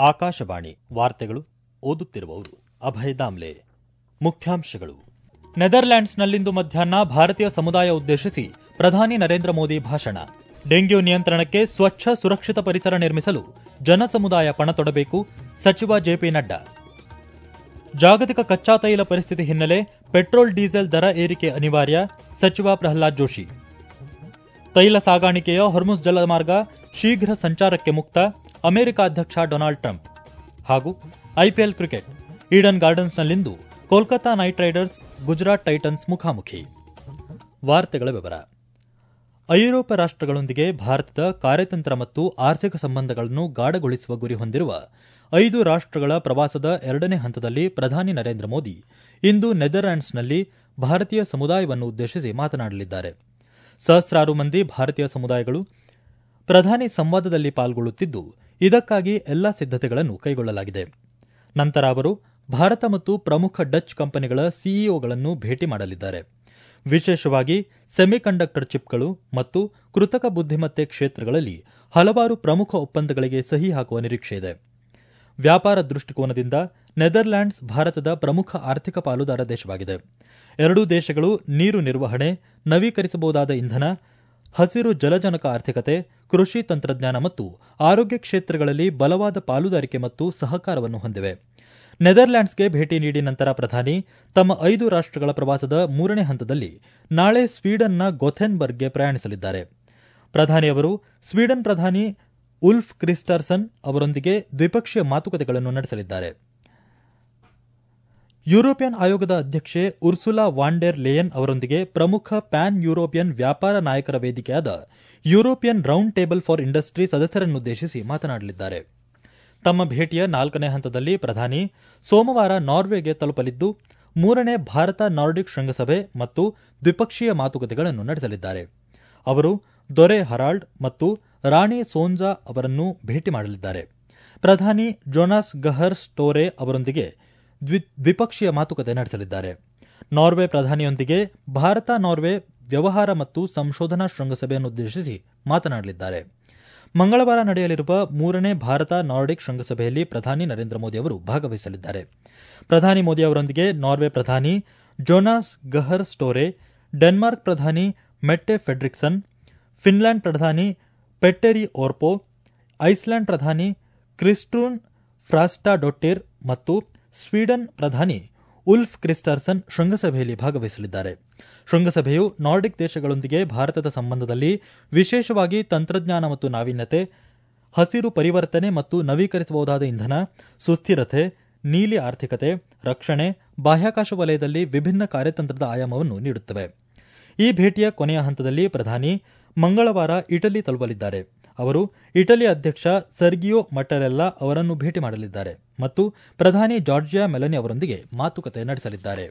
ಆಕಾಶವಾಣಿ ವಾರ್ತೆಗಳು ಓದುತ್ತಿರುವವರು ಅಭಯ್ ದಾಮ್ಲೆ ಮುಖ್ಯಾಂಶಗಳು ನೆದರ್ಲ್ಯಾಂಡ್ಸ್ನಲ್ಲಿಂದು ಮಧ್ಯಾಹ್ನ ಭಾರತೀಯ ಸಮುದಾಯ ಉದ್ದೇಶಿಸಿ ಪ್ರಧಾನಿ ನರೇಂದ್ರ ಮೋದಿ ಭಾಷಣ ಡೆಂಗ್ಯೂ ನಿಯಂತ್ರಣಕ್ಕೆ ಸ್ವಚ್ಛ ಸುರಕ್ಷಿತ ಪರಿಸರ ನಿರ್ಮಿಸಲು ಜನಸಮುದಾಯ ಪಣ ತೊಡಬೇಕು ಸಚಿವ ಜೆಪಿ ನಡ್ಡಾ ಜಾಗತಿಕ ಕಚ್ಚಾ ತೈಲ ಪರಿಸ್ಥಿತಿ ಹಿನ್ನೆಲೆ ಪೆಟ್ರೋಲ್ ಡೀಸೆಲ್ ದರ ಏರಿಕೆ ಅನಿವಾರ್ಯ ಸಚಿವ ಪ್ರಹ್ಲಾದ್ ಜೋಶಿ ತೈಲ ಸಾಗಾಣಿಕೆಯ ಹೊರ್ಮುಸ್ ಜಲಮಾರ್ಗ ಶೀಘ್ರ ಸಂಚಾರಕ್ಕೆ ಮುಕ್ತ ಅಮೆರಿಕ ಅಧ್ಯಕ್ಷ ಡೊನಾಲ್ಡ್ ಟ್ರಂಪ್ ಹಾಗೂ ಐಪಿಎಲ್ ಕ್ರಿಕೆಟ್ ಈಡನ್ ಗಾರ್ಡನ್ಸ್ನಲ್ಲಿಂದು Kolkata Knight Riders Gujarat Titans ಮುಖಾಮುಖಿ ವಾರ್ತೆಗಳ ವಿವರ ಐರೋಪ್ಯ ರಾಷ್ಟ್ರಗಳೊಂದಿಗೆ ಭಾರತದ ಕಾರ್ಯತಂತ್ರ ಮತ್ತು ಆರ್ಥಿಕ ಸಂಬಂಧಗಳನ್ನು ಗಾಢಗೊಳಿಸುವ ಗುರಿ ಹೊಂದಿರುವ ಐದು ರಾಷ್ಟ್ರಗಳ ಪ್ರವಾಸದ ಎರಡನೇ ಹಂತದಲ್ಲಿ ಪ್ರಧಾನಿ ನರೇಂದ್ರ ಮೋದಿ ಇಂದು ನೆದರ್ಲ್ಯಾಂಡ್ಸ್ನಲ್ಲಿ ಭಾರತೀಯ ಸಮುದಾಯವನ್ನು ಉದ್ದೇಶಿಸಿ ಮಾತನಾಡಲಿದ್ದಾರೆ ಸಹಸ್ರಾರು ಮಂದಿ ಭಾರತೀಯ ಸಮುದಾಯಗಳು ಪ್ರಧಾನಿ ಸಂವಾದದಲ್ಲಿ ಪಾಲ್ಗೊಳ್ಳುತ್ತಿದ್ದು ಇದಕ್ಕಾಗಿ ಎಲ್ಲಾ ಸಿದ್ದತೆಗಳನ್ನು ಕೈಗೊಳ್ಳಲಾಗಿದೆ ನಂತರ ಅವರು ಭಾರತ ಮತ್ತು ಪ್ರಮುಖ ಡಚ್ ಕಂಪನಿಗಳ ಸಿಇಒಗಳನ್ನು ಭೇಟಿ ಮಾಡಲಿದ್ದಾರೆ ವಿಶೇಷವಾಗಿ ಸೆಮಿಕಂಡಕ್ಟರ್ ಚಿಪ್ಗಳು ಮತ್ತು ಕೃತಕ ಬುದ್ದಿಮತ್ತೆ ಕ್ಷೇತ್ರಗಳಲ್ಲಿ ಹಲವಾರು ಪ್ರಮುಖ ಒಪ್ಪಂದಗಳಿಗೆ ಸಹಿ ಹಾಕುವ ನಿರೀಕ್ಷೆಯಿದೆ ವ್ಯಾಪಾರ ದೃಷ್ಟಿಕೋನದಿಂದ ನೆದರ್ಲ್ಯಾಂಡ್ಸ್ ಭಾರತದ ಪ್ರಮುಖ ಆರ್ಥಿಕ ಪಾಲುದಾರ ದೇಶವಾಗಿದೆ ಎರಡೂ ದೇಶಗಳು ನೀರು ನಿರ್ವಹಣೆ ನವೀಕರಿಸಬಹುದಾದ ಇಂಧನ ಹಸಿರು ಜಲಜನಕ ಆರ್ಥಿಕತೆ ಕೃಷಿ ತಂತ್ರಜ್ಞಾನ ಮತ್ತು ಆರೋಗ್ಯ ಕ್ಷೇತ್ರಗಳಲ್ಲಿ ಬಲವಾದ ಪಾಲುದಾರಿಕೆ ಮತ್ತು ಸಹಕಾರವನ್ನು ಹೊಂದಿವೆ ನೆದರ್ಲ್ಯಾಂಡ್ಸ್ಗೆ ಭೇಟಿ ನೀಡಿ ನಂತರ ಪ್ರಧಾನಿ ತಮ್ಮ ಐದು ರಾಷ್ಟ್ರಗಳ ಪ್ರವಾಸದ ಮೂರನೇ ಹಂತದಲ್ಲಿ ನಾಳೆ ಸ್ವೀಡನ್ನ ಗೊಥೆನ್ಬರ್ಗ್ಗೆ ಪ್ರಯಾಣಿಸಲಿದ್ದಾರೆ ಪ್ರಧಾನಿ ಅವರು ಸ್ವೀಡನ್ ಪ್ರಧಾನಿ ಉಲ್ಫ್ ಕ್ರಿಸ್ಟರ್ಸನ್ ಅವರೊಂದಿಗೆ ದ್ವಿಪಕ್ಷೀಯ ಮಾತುಕತೆಗಳನ್ನು ನಡೆಸಲಿದ್ದಾರೆ ಯುರೋಪಿಯನ್ ಆಯೋಗದ ಅಧ್ಯಕ್ಷೆ ಉರ್ಸುಲಾ ವಾಂಡೆರ್ ಲೇಯನ್ ಅವರೊಂದಿಗೆ ಪ್ರಮುಖ ಪ್ಯಾನ್ ಯುರೋಪಿಯನ್ ವ್ಯಾಪಾರ ನಾಯಕರ ವೇದಿಕೆಯಾದ European Round Table for Industry ಸದಸ್ಯರನ್ನುದ್ದೇಶಿಸಿ ಮಾತನಾಡಲಿದ್ದಾರೆ ತಮ್ಮ ಭೇಟಿಯ ನಾಲ್ಕನೇ ಹಂತದಲ್ಲಿ ಪ್ರಧಾನಿ ಸೋಮವಾರ ನಾರ್ವೆಗೆ ತಲುಪಲಿದ್ದು ಮೂರನೇ ಭಾರತ ನಾರ್ಡಿಕ್ ಶೃಂಗಸಭೆ ಮತ್ತು ದ್ವಿಪಕ್ಷೀಯ ಮಾತುಕತೆಗಳನ್ನು ನಡೆಸಲಿದ್ದಾರೆ ಅವರು ದೊರೆ ಹರಾಲ್ಡ್ ಮತ್ತು ರಾಣಿ ಸೋನ್ಜಾ ಅವರನ್ನು ಭೇಟಿ ಮಾಡಲಿದ್ದಾರೆ ಪ್ರಧಾನಿ ಜೊನಾಸ್ ಗಹರ್ ಸ್ಟೋರೆ ಅವರೊಂದಿಗೆ ದ್ವಿಪಕ್ಷೀಯ ಮಾತುಕತೆ ನಡೆಸಲಿದ್ದಾರೆ ನಾರ್ವೆ ಪ್ರಧಾನಿಯೊಂದಿಗೆ ಭಾರತ ನಾರ್ವೆ ವ್ಯವಹಾರ ಮತ್ತು ಸಂಶೋಧನಾ ಶೃಂಗಸಭೆಯನ್ನುದ್ದೇಶಿಸಿ ಮಾತನಾಡಲಿದ್ದಾರೆ ಮಂಗಳವಾರ ನಡೆಯಲಿರುವ ಮೂರನೇ ಭಾರತ ನಾರ್ಡಿಕ್ ಶೃಂಗಸಭೆಯಲ್ಲಿ ಪ್ರಧಾನಿ ನರೇಂದ್ರ ಮೋದಿ ಅವರು ಭಾಗವಹಿಸಲಿದ್ದಾರೆ ಪ್ರಧಾನಿ ಮೋದಿ ಅವರೊಂದಿಗೆ ನಾರ್ವೆ ಪ್ರಧಾನಿ ಜೊನಾಸ್ ಗಹರ್ ಸ್ಟೋರೆ ಡೆನ್ಮಾರ್ಕ್ ಪ್ರಧಾನಿ ಮೆಟ್ಟೆ ಫೆಡ್ರಿಕ್ಸನ್ ಫಿನ್ಲ್ಯಾಂಡ್ ಪ್ರಧಾನಿ ಪೆಟ್ಟೆರಿ ಓರ್ಪೋ ಐಸ್ಲ್ಯಾಂಡ್ ಪ್ರಧಾನಿ ಕ್ರಿಸ್ಟ್ರೂನ್ ಫ್ರಾಸ್ಟಾಡೊಟ್ಟಿರ್ ಮತ್ತು ಸ್ವೀಡನ್ ಪ್ರಧಾನಿ ಉಲ್ಫ್ ಕ್ರಿಸ್ಟರ್ಸನ್ ಶೃಂಗಸಭೆಯಲ್ಲಿ ಭಾಗವಹಿಸಲಿದ್ದಾರೆ ಶೃಂಗಸಭೆಯು ನಾರ್ಡಿಕ್ ದೇಶಗಳೊಂದಿಗೆ ಭಾರತದ ಸಂಬಂಧದಲ್ಲಿ ವಿಶೇಷವಾಗಿ ತಂತ್ರಜ್ಞಾನ ಮತ್ತು ನಾವೀನ್ಯತೆ ಹಸಿರು ಪರಿವರ್ತನೆ ಮತ್ತು ನವೀಕರಿಸಬಹುದಾದ ಇಂಧನ ಸುಸ್ಥಿರತೆ ನೀಲಿ ಆರ್ಥಿಕತೆ ರಕ್ಷಣೆ ಬಾಹ್ಯಾಕಾಶ ವಲಯದಲ್ಲಿ ವಿಭಿನ್ನ ಕಾರ್ಯತಂತ್ರದ ಆಯಾಮವನ್ನು ನೀಡುತ್ತವೆ ಈ ಭೇಟಿಯ ಕೊನೆಯ ಹಂತದಲ್ಲಿ ಪ್ರಧಾನಿ ಮಂಗಳವಾರ ಇಟಲಿ ತಲುಪಲಿದ್ದಾರೆ ಅವರು ಇಟಲಿ ಅಧ್ಯಕ್ಷ ಸರ್ಗಿಯೋ ಮಟರೆಲ್ಲಾ ಅವರನ್ನು ಭೇಟಿ ಮಾಡಲಿದ್ದಾರೆ ಮತ್ತು ಪ್ರಧಾನಿ ಜಾರ್ಜಿಯಾ ಮೆಲನಿ ಅವರೊಂದಿಗೆ ಮಾತುಕತೆ ನಡೆಸಲಿದ್ದಾರೆ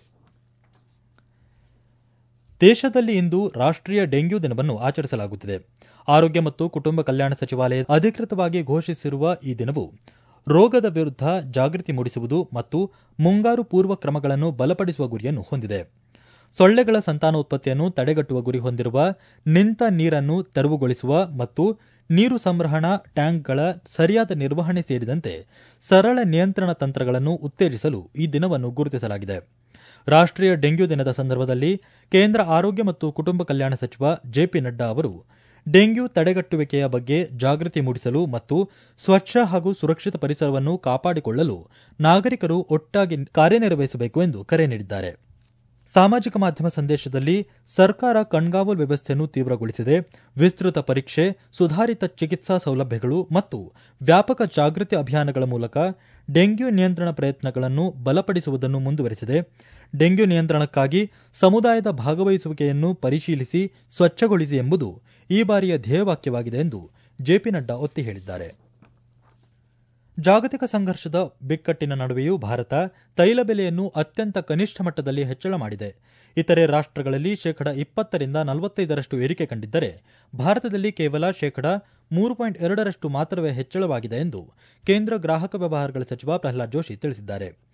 ದೇಶದಲ್ಲಿ ಇಂದು ರಾಷ್ಟ್ರೀಯ ಡೆಂಗ್ಯೂ ದಿನವನ್ನು ಆಚರಿಸಲಾಗುತ್ತಿದೆ ಆರೋಗ್ಯ ಮತ್ತು ಕುಟುಂಬ ಕಲ್ಯಾಣ ಸಚಿವಾಲಯ ಅಧಿಕೃತವಾಗಿ ಘೋಷಿಸಿರುವ ಈ ದಿನವು ರೋಗದ ವಿರುದ್ಧ ಜಾಗೃತಿ ಮೂಡಿಸುವುದು ಮತ್ತು ಮುಂಗಾರು ಪೂರ್ವ ಕ್ರಮಗಳನ್ನು ಬಲಪಡಿಸುವ ಗುರಿಯನ್ನು ಹೊಂದಿದೆ ಸೊಳ್ಳೆಗಳ ಸಂತಾನೋತ್ಪತ್ತಿಯನ್ನು ತಡೆಗಟ್ಟುವ ಗುರಿ ಹೊಂದಿರುವ ನಿಂತ ನೀರನ್ನು ತೆರವುಗೊಳಿಸುವ ಮತ್ತು ನೀರು ಸಂಗ್ರಹಣಾ ಟ್ಯಾಂಕ್ಗಳ ಸರಿಯಾದ ನಿರ್ವಹಣೆ ಸೇರಿದಂತೆ ಸರಳ ನಿಯಂತ್ರಣ ತಂತ್ರಗಳನ್ನು ಉತ್ತೇಜಿಸಲು ಈ ದಿನವನ್ನು ಗುರುತಿಸಲಾಗಿದೆ ರಾಷ್ಟ್ರೀಯ ಡೆಂಗ್ಯೂ ದಿನದ ಸಂದರ್ಭದಲ್ಲಿ ಕೇಂದ್ರ ಆರೋಗ್ಯ ಮತ್ತು ಕುಟುಂಬ ಕಲ್ಯಾಣ ಸಚಿವ ಜೆಪಿ ನಡ್ಡಾ ಅವರು ಡೆಂಗ್ಯೂ ತಡೆಗಟ್ಟುವಿಕೆಯ ಬಗ್ಗೆ ಜಾಗೃತಿ ಮೂಡಿಸಲು ಮತ್ತು ಸ್ವಚ್ಛ ಹಾಗೂ ಸುರಕ್ಷಿತ ಪರಿಸರವನ್ನು ಕಾಪಾಡಿಕೊಳ್ಳಲು ನಾಗರಿಕರು ಒಟ್ಟಾಗಿ ಕಾರ್ಯನಿರ್ವಹಿಸಬೇಕು ಎಂದು ಕರೆ ನೀಡಿದ್ದಾರೆ ಸಾಮಾಜಿಕ ಮಾಧ್ಯಮ ಸಂದೇಶದಲ್ಲಿ ಸರ್ಕಾರ ಕಣ್ಗಾವಲು ವ್ಯವಸ್ಥೆಯನ್ನು ತೀವ್ರಗೊಳಿಸಿದೆ ವಿಸ್ತೃತ ಪರೀಕ್ಷೆ ಸುಧಾರಿತ ಚಿಕಿತ್ಸಾ ಸೌಲಭ್ಯಗಳು ಮತ್ತು ವ್ಯಾಪಕ ಜಾಗೃತಿ ಅಭಿಯಾನಗಳ ಮೂಲಕ ಡೆಂಗ್ಯೂ ನಿಯಂತ್ರಣ ಪ್ರಯತ್ನಗಳನ್ನು ಬಲಪಡಿಸುವುದನ್ನು ಮುಂದುವರೆಸಿದೆ ಡೆಂಗ್ಯೂ ನಿಯಂತ್ರಣಕ್ಕಾಗಿ ಸಮುದಾಯದ ಭಾಗವಹಿಸುವಿಕೆಯನ್ನು ಪರಿಶೀಲಿಸಿ ಸ್ವಚ್ಛಗೊಳಿಸಿ ಎಂಬುದು ಈ ಬಾರಿಯ ಧ್ಯೇಯವಾಕ್ಯವಾಗಿದೆ ಎಂದು ಜೆಪಿ ನಡ್ಡಾ ಒತ್ತಿ ಹೇಳಿದ್ದಾರೆ ಜಾಗತಿಕ ಸಂಘರ್ಷದ ಬಿಕ್ಕಟ್ಟಿನ ನಡುವೆಯೂ ಭಾರತ ತೈಲ ಬೆಲೆಯನ್ನು ಅತ್ಯಂತ ಕನಿಷ್ಠ ಮಟ್ಟದಲ್ಲಿ ಹೆಚ್ಚಳ ಮಾಡಿದೆ ಇತರೆ ರಾಷ್ಟ್ರಗಳಲ್ಲಿ ಶೇಕಡ ಇಪ್ಪತ್ತರಿಂದ ನಲವತ್ತೈದರಷ್ಟು ಏರಿಕೆ ಕಂಡಿದ್ದರೆ ಭಾರತದಲ್ಲಿ ಕೇವಲ ಶೇಕಡ ಮೂರು ಪಾಯಿಂಟ್ ಎರಡರಷ್ಟು ಮಾತ್ರವೇ ಹೆಚ್ಚಳವಾಗಿದೆ ಎಂದು ಕೇಂದ್ರ ಗ್ರಾಹಕ ವ್ಯವಹಾರಗಳ ಸಚಿವ ಪ್ರಹ್ಲಾದ್ ಜೋಶಿ ತಿಳಿಸಿದ್ದಾರೆ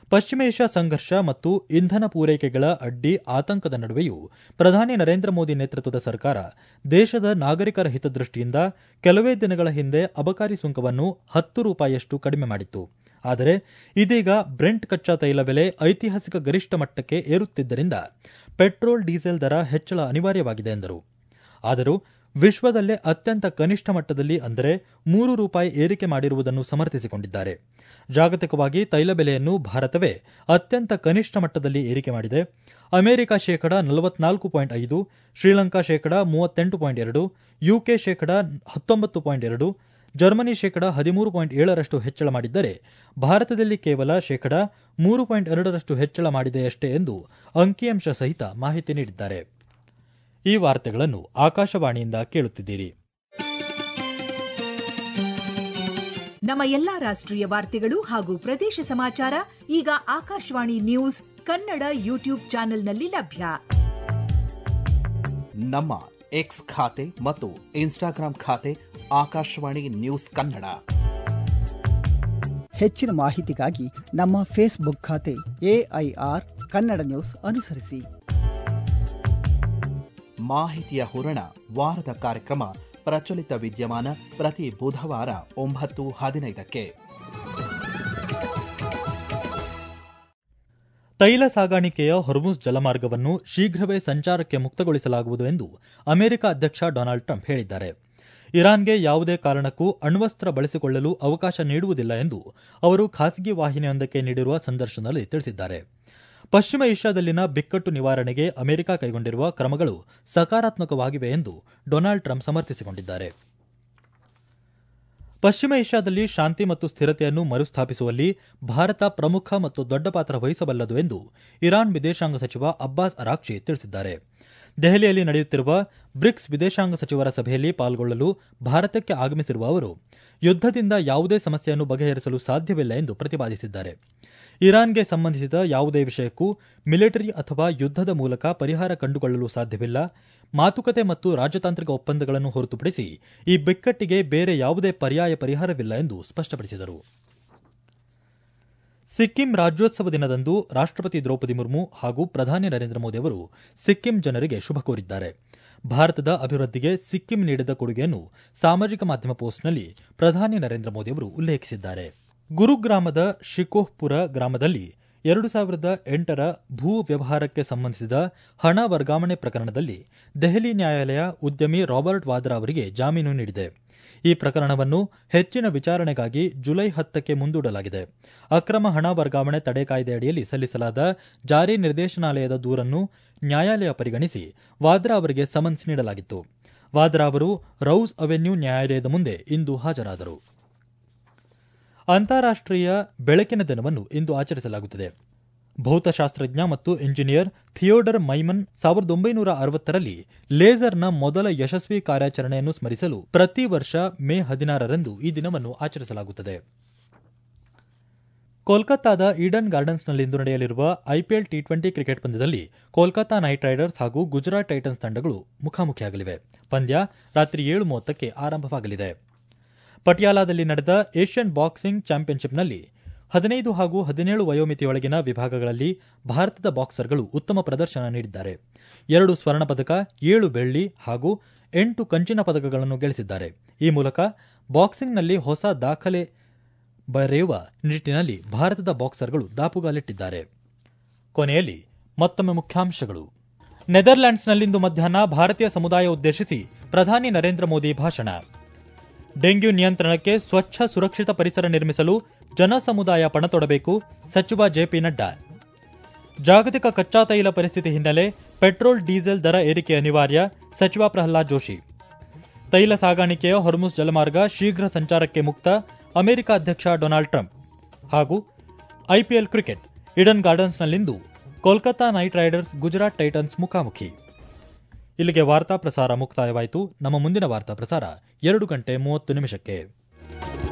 ಪಶ್ಚಿಮ ಏಷ್ಯಾ ಸಂಘರ್ಷ ಮತ್ತು ಇಂಧನ ಪೂರೈಕೆಗಳ ಅಡ್ಡಿ ಆತಂಕದ ನಡುವೆಯೂ ಪ್ರಧಾನಿ ನರೇಂದ್ರ ಮೋದಿ ನೇತೃತ್ವದ ಸರ್ಕಾರ ದೇಶದ ನಾಗರಿಕರ ಹಿತದೃಷ್ಟಿಯಿಂದ ಕೆಲವೇ ದಿನಗಳ ಹಿಂದೆ ಅಬಕಾರಿ ಸುಂಕವನ್ನು ಹತ್ತು ರೂಪಾಯಿಯಷ್ಟು ಕಡಿಮೆ ಮಾಡಿತ್ತು ಆದರೆ ಇದೀಗ ಬ್ರೆಂಟ್ ಕಚ್ಚಾ ತೈಲ ಬೆಲೆ ಐತಿಹಾಸಿಕ ಗರಿಷ್ಠ ಮಟ್ಟಕ್ಕೆ ಏರುತ್ತಿದ್ದರಿಂದ ಪೆಟ್ರೋಲ್ ಡೀಸೆಲ್ ದರ ಹೆಚ್ಚಳ ಅನಿವಾರ್ಯವಾಗಿದೆ ಎಂದರು ಆದರೂ ವಿಶ್ವದಲ್ಲೇ ಅತ್ಯಂತ ಕನಿಷ್ಠ ಮಟ್ಟದಲ್ಲಿ ಅಂದರೆ ಮೂರು ರೂಪಾಯಿ ಏರಿಕೆ ಮಾಡಿರುವುದನ್ನು ಸಮರ್ಥಿಸಿಕೊಂಡಿದ್ದಾರೆ ಜಾಗತಿಕವಾಗಿ ತೈಲ ಬೆಲೆಯನ್ನು ಭಾರತವೇ ಅತ್ಯಂತ ಕನಿಷ್ಠ ಮಟ್ಟದಲ್ಲಿ ಏರಿಕೆ ಮಾಡಿದೆ ಅಮೆರಿಕ ಶೇಕಡ ನಲವತ್ನಾಲ್ಕು ಪಾಯಿಂಟ್ ಐದು ಶ್ರೀಲಂಕಾ ಶೇಕಡ ಮೂವತ್ತೆಂಟು ಪಾಯಿಂಟ್ ಎರಡು ಯುಕೆ ಶೇಕಡ ಹತ್ತೊಂಬತ್ತು ಪಾಯಿಂಟ್ ಎರಡು ಜರ್ಮನಿ ಶೇಕಡ ಹದಿಮೂರು ಪಾಯಿಂಟ್ ಏಳರಷ್ಟು ಹೆಚ್ಚಳ ಮಾಡಿದ್ದರೆ ಭಾರತದಲ್ಲಿ ಕೇವಲ ಶೇಕಡ ಮೂರು ಪಾಯಿಂಟ್ ಎರಡರಷ್ಟು ಹೆಚ್ಚಳ ಮಾಡಿದೆಯಷ್ಟೇ ಎಂದು ಅಂಕಿಅಂಶ ಸಹಿತ ಮಾಹಿತಿ ನೀಡಿದ್ದಾರೆ ಈ ವಾರ್ತೆಗಳನ್ನು ಆಕಾಶವಾಣಿಯಿಂದ ಕೇಳುತ್ತಿದ್ದೀರಿ ನಮ್ಮ ಎಲ್ಲಾ ರಾಷ್ಟ್ರೀಯ ವಾರ್ತೆಗಳು ಹಾಗೂ ಪ್ರದೇಶ ಸಮಾಚಾರ ಈಗ ಆಕಾಶವಾಣಿ ನ್ಯೂಸ್ ಕನ್ನಡ ಯೂಟ್ಯೂಬ್ ಚಾನೆಲ್ನಲ್ಲಿ ಲಭ್ಯ ನಮ್ಮ ಎಕ್ಸ್ ಖಾತೆ ಮತ್ತು ಇನ್ಸ್ಟಾಗ್ರಾಂ ಖಾತೆ ಆಕಾಶವಾಣಿ ನ್ಯೂಸ್ ಕನ್ನಡ ಹೆಚ್ಚಿನ ಮಾಹಿತಿಗಾಗಿ ನಮ್ಮ ಫೇಸ್ಬುಕ್ ಖಾತೆ ಎಐಆರ್ ಕನ್ನಡ ನ್ಯೂಸ್ ಅನುಸರಿಸಿ ಮಾಹಿತಿಯ ಹೂರಣ ವಾರದ ಕಾರ್ಯಕ್ರಮ ಪ್ರಚಲಿತ ವಿದ್ಯಮಾನ ಪ್ರತಿ ಬುಧವಾರ ಒಂಬತ್ತು ಹದಿನೈದಕ್ಕೆ ತೈಲ ಸಾಗಾಣಿಕೆಯ ಹೊರ್ಮುಜ್ ಜಲಮಾರ್ಗವನ್ನು ಶೀಘ್ರವೇ ಸಂಚಾರಕ್ಕೆ ಮುಕ್ತಗೊಳಿಸಲಾಗುವುದು ಎಂದು ಅಮೆರಿಕ ಅಧ್ಯಕ್ಷ ಡೊನಾಲ್ಡ್ ಟ್ರಂಪ್ ಹೇಳಿದ್ದಾರೆ ಇರಾನ್ಗೆ ಯಾವುದೇ ಕಾರಣಕ್ಕೂ ಅಣ್ವಸ್ತ್ರ ಬಳಸಿಕೊಳ್ಳಲು ಅವಕಾಶ ನೀಡುವುದಿಲ್ಲ ಎಂದು ಅವರು ಖಾಸಗಿ ವಾಹಿನಿಯೊಂದಕ್ಕೆ ನೀಡಿರುವ ಸಂದರ್ಶನದಲ್ಲಿ ತಿಳಿಸಿದ್ದಾರೆ ಪಶ್ಚಿಮ ಏಷ್ಯಾದಲ್ಲಿನ ಬಿಕ್ಕಟ್ಟು ನಿವಾರಣೆಗೆ ಅಮೆರಿಕ ಕೈಗೊಂಡಿರುವ ಕ್ರಮಗಳು ಸಕಾರಾತ್ಮಕವಾಗಿವೆ ಎಂದು ಡೊನಾಲ್ಡ್ ಟ್ರಂಪ್ ಸಮರ್ಥಿಸಿಕೊಂಡಿದ್ದಾರೆ ಪಶ್ಚಿಮ ಏಷ್ಯಾದಲ್ಲಿ ಶಾಂತಿ ಮತ್ತು ಸ್ಥಿರತೆಯನ್ನು ಮರುಸ್ಥಾಪಿಸುವಲ್ಲಿ ಭಾರತ ಪ್ರಮುಖ ಮತ್ತು ದೊಡ್ಡ ಪಾತ್ರ ವಹಿಸಬಲ್ಲದು ಎಂದು ಇರಾನ್ ವಿದೇಶಾಂಗ ಸಚಿವ ಅಬ್ಬಾಸ್ ಅರಾಕ್ಷಿ ತಿಳಿಸಿದ್ದಾರೆ ದೆಹಲಿಯಲ್ಲಿ ನಡೆಯುತ್ತಿರುವ ಬ್ರಿಕ್ಸ್ ವಿದೇಶಾಂಗ ಸಚಿವರ ಸಭೆಯಲ್ಲಿ ಪಾಲ್ಗೊಳ್ಳಲು ಭಾರತಕ್ಕೆ ಆಗಮಿಸಿರುವ ಅವರು ಯುದ್ದದಿಂದ ಯಾವುದೇ ಸಮಸ್ಯೆಯನ್ನು ಬಗೆಹರಿಸಲು ಸಾಧ್ಯವಿಲ್ಲ ಎಂದು ಪ್ರತಿಪಾದಿಸಿದ್ದಾರೆ ಇರಾನ್ಗೆ ಸಂಬಂಧಿಸಿದ ಯಾವುದೇ ವಿಷಯಕ್ಕೂ ಮಿಲಿಟರಿ ಅಥವಾ ಯುದ್ದದ ಮೂಲಕ ಪರಿಹಾರ ಕಂಡುಕೊಳ್ಳಲು ಸಾಧ್ಯವಿಲ್ಲ ಮಾತುಕತೆ ಮತ್ತು ರಾಜತಾಂತ್ರಿಕ ಒಪ್ಪಂದಗಳನ್ನು ಹೊರತುಪಡಿಸಿ ಈ ಬಿಕ್ಕಟ್ಟಿಗೆ ಬೇರೆ ಯಾವುದೇ ಪರ್ಯಾಯ ಪರಿಹಾರವಿಲ್ಲ ಎಂದು ಸ್ಪಷ್ಟಪಡಿಸಿದರು ಸಿಕ್ಕಿಂ ರಾಜ್ಯೋತ್ಸವ ದಿನದಂದು ರಾಷ್ಟ್ರಪತಿ ದ್ರೌಪದಿ ಮುರ್ಮು ಹಾಗೂ ಪ್ರಧಾನಿ ನರೇಂದ್ರ ಮೋದಿ ಅವರು ಸಿಕ್ಕಿಂ ಜನರಿಗೆ ಶುಭ ಕೋರಿದ್ದಾರೆ ಭಾರತದ ಅಭಿವೃದ್ಧಿಗೆ ಸಿಕ್ಕಿಂ ನೀಡಿದ ಕೊಡುಗೆಯನ್ನು ಸಾಮಾಜಿಕ ಮಾಧ್ಯಮ ಪೋಸ್ಟ್ನಲ್ಲಿ ಪ್ರಧಾನಿ ನರೇಂದ್ರ ಮೋದಿ ಅವರು ಉಲ್ಲೇಖಿಸಿದ್ದಾರೆ ಗುರುಗ್ರಾಮದ ಶಿಕೋಹ್ಪುರ ಗ್ರಾಮದಲ್ಲಿ ಎರಡು ಸಾವಿರದ ಎಂಟರ ಭೂ ವ್ಯವಹಾರಕ್ಕೆ ಸಂಬಂಧಿಸಿದ ಹಣ ವರ್ಗಾವಣೆ ಪ್ರಕರಣದಲ್ಲಿ ದೆಹಲಿ ನ್ಯಾಯಾಲಯ ಉದ್ಯಮಿ ರಾಬರ್ಟ್ ವಾದ್ರಾ ಅವರಿಗೆ ಜಾಮೀನು ನೀಡಿದೆ ಈ ಪ್ರಕರಣವನ್ನು ಹೆಚ್ಚಿನ ವಿಚಾರಣೆಗಾಗಿ ಜುಲೈ ಹತ್ತಕ್ಕೆ ಮುಂದೂಡಲಾಗಿದೆ ಅಕ್ರಮ ಹಣ ವರ್ಗಾವಣೆ ತಡೆ ಕಾಯ್ದೆ ಅಡಿಯಲ್ಲಿ ಸಲ್ಲಿಸಲಾದ ಜಾರಿ ನಿರ್ದೇಶನಾಲಯದ ದೂರನ್ನು ನ್ಯಾಯಾಲಯ ಪರಿಗಣಿಸಿ ವಾದ್ರಾ ಅವರಿಗೆ ಸಮನ್ಸ್ ನೀಡಲಾಗಿತ್ತು ವಾದ್ರಾ ಅವರು ರೌಸ್ ಅವೆನ್ಯೂ ನ್ಯಾಯಾಲಯದ ಮುಂದೆ ಇಂದು ಹಾಜರಾದರು ಅಂತಾರಾಷ್ಟೀಯ ಬೆಳಕಿನ ದಿನವನ್ನು ಇಂದು ಆಚರಿಸಲಾಗುತ್ತಿದೆ ಭೌತಶಾಸ್ತ್ರಜ್ಞ ಮತ್ತು ಇಂಜಿನಿಯರ್ ಥಿಯೋಡರ್ ಮೈಮನ್ ಸಾವಿರದ ಒಂಬೈನೂರ ಅರವತ್ತರಲ್ಲಿ ಲೇಸರ್ನ ಮೊದಲ ಯಶಸ್ವಿ ಕಾರ್ಯಾಚರಣೆಯನ್ನು ಸ್ಮರಿಸಲು ಪ್ರತಿ ವರ್ಷ ಮೇ ಹದಿನಾರರಂದು ಈ ದಿನವನ್ನು ಆಚರಿಸಲಾಗುತ್ತದೆ ಕೋಲ್ಕತ್ತಾದ ಈಡನ್ ಗಾರ್ಡನ್ಸ್ನಲ್ಲಿಂದು ನಡೆಯಲಿರುವ ಐಪಿಎಲ್ ಟಿ ಟ್ವೆಂಟಿ ಕ್ರಿಕೆಟ್ ಪಂದ್ಯದಲ್ಲಿ ಕೋಲ್ಕತಾ ನೈಟ್ ರೈಡರ್ಸ್ ಹಾಗೂ ಗುಜರಾತ್ ಟೈಟನ್ಸ್ ತಂಡಗಳು ಮುಖಾಮುಖಿಯಾಗಲಿವೆ ಪಂದ್ಯ ರಾತ್ರಿ ಏಳು ಮೂವತ್ತಕ್ಕೆ ಆರಂಭವಾಗಲಿದೆ ಪಟಿಯಾಲಾದಲ್ಲಿ ನಡೆದ ಏಷ್ಯನ್ ಬಾಕ್ಸಿಂಗ್ ಚಾಂಪಿಯನ್ಶಿಪ್ನಲ್ಲಿ ಹದಿನೈದು ಹಾಗೂ ಹದಿನೇಳು ವಯೋಮಿತಿಯೊಳಗಿನ ವಿಭಾಗಗಳಲ್ಲಿ ಭಾರತದ ಬಾಕ್ಸರ್ಗಳು ಉತ್ತಮ ಪ್ರದರ್ಶನ ನೀಡಿದ್ದಾರೆ ಎರಡು ಸ್ವರ್ಣ ಪದಕ ಏಳು ಬೆಳ್ಳಿ ಹಾಗೂ ಎಂಟು ಕಂಚಿನ ಪದಕಗಳನ್ನು ಗಳಿಸಿದ್ದಾರೆ ಈ ಮೂಲಕ ಬಾಕ್ಸಿಂಗ್ನಲ್ಲಿ ಹೊಸ ದಾಖಲೆ ಬರೆಯುವ ನಿಟ್ಟಿನಲ್ಲಿ ಭಾರತದ ಬಾಕ್ಸರ್ಗಳು ದಾಪುಗಾಲಿಟ್ಟಿದ್ದಾರೆ ಕೊನೆಯಲ್ಲಿ ಮತ್ತೊಮ್ಮೆ ಮುಖ್ಯಾಂಶಗಳು ನೆದರ್ಲ್ಯಾಂಡ್ಸ್ನಲ್ಲಿಂದು ಮಧ್ಯಾಹ್ನ ಭಾರತೀಯ ಸಮುದಾಯ ಉದ್ದೇಶಿಸಿ ಪ್ರಧಾನಿ ನರೇಂದ್ರ ಮೋದಿ ಭಾಷಣ ಡೆಂಗ್ಯೂ ನಿಯಂತ್ರಣಕ್ಕೆ ಸ್ವಚ್ಛ ಸುರಕ್ಷಿತ ಪರಿಸರ ನಿರ್ಮಿಸಲು ಜನ ಸಮುದಾಯ ಪಣತೊಡಬೇಕು ಸಚಿವ ಜೆಪಿ ನಡ್ಡಾ ಜಾಗತಿಕ ಕಚ್ಚಾ ತೈಲ ಪರಿಸ್ಥಿತಿ ಹಿನ್ನೆಲೆ ಪೆಟ್ರೋಲ್ ಡೀಸೆಲ್ ದರ ಏರಿಕೆ ಅನಿವಾರ್ಯ ಸಚಿವ ಪ್ರಹ್ಲಾದ್ ಜೋಶಿ ತೈಲ ಸಾಗಾಣಿಕೆಯ ಹೊರ್ಮುಸ್ ಜಲಮಾರ್ಗ ಶೀಘ್ರ ಸಂಚಾರಕ್ಕೆ ಮುಕ್ತ ಅಮೆರಿಕ ಅಧ್ಯಕ್ಷ ಡೊನಾಲ್ಡ್ ಟ್ರಂಪ್ ಹಾಗೂ ಐಪಿಎಲ್ ಕ್ರಿಕೆಟ್ ಇಡನ್ ಗಾರ್ಡನ್ಸ್ನಲ್ಲಿಂದು Kolkata Knight Riders Gujarat Titans ಮುಖಾಮುಖಿ ಇಲ್ಲಿಗೆ ವಾರ್ತಾ ಪ್ರಸಾರ ಮುಕ್ತಾಯವಾಯಿತು ನಮ್ಮ ಮುಂದಿನ ವಾರ್ತಾ ಪ್ರಸಾರ ಎರಡು ಗಂಟೆ ಮೂವತ್ತು ನಿಮಿಷಕ್ಕೆ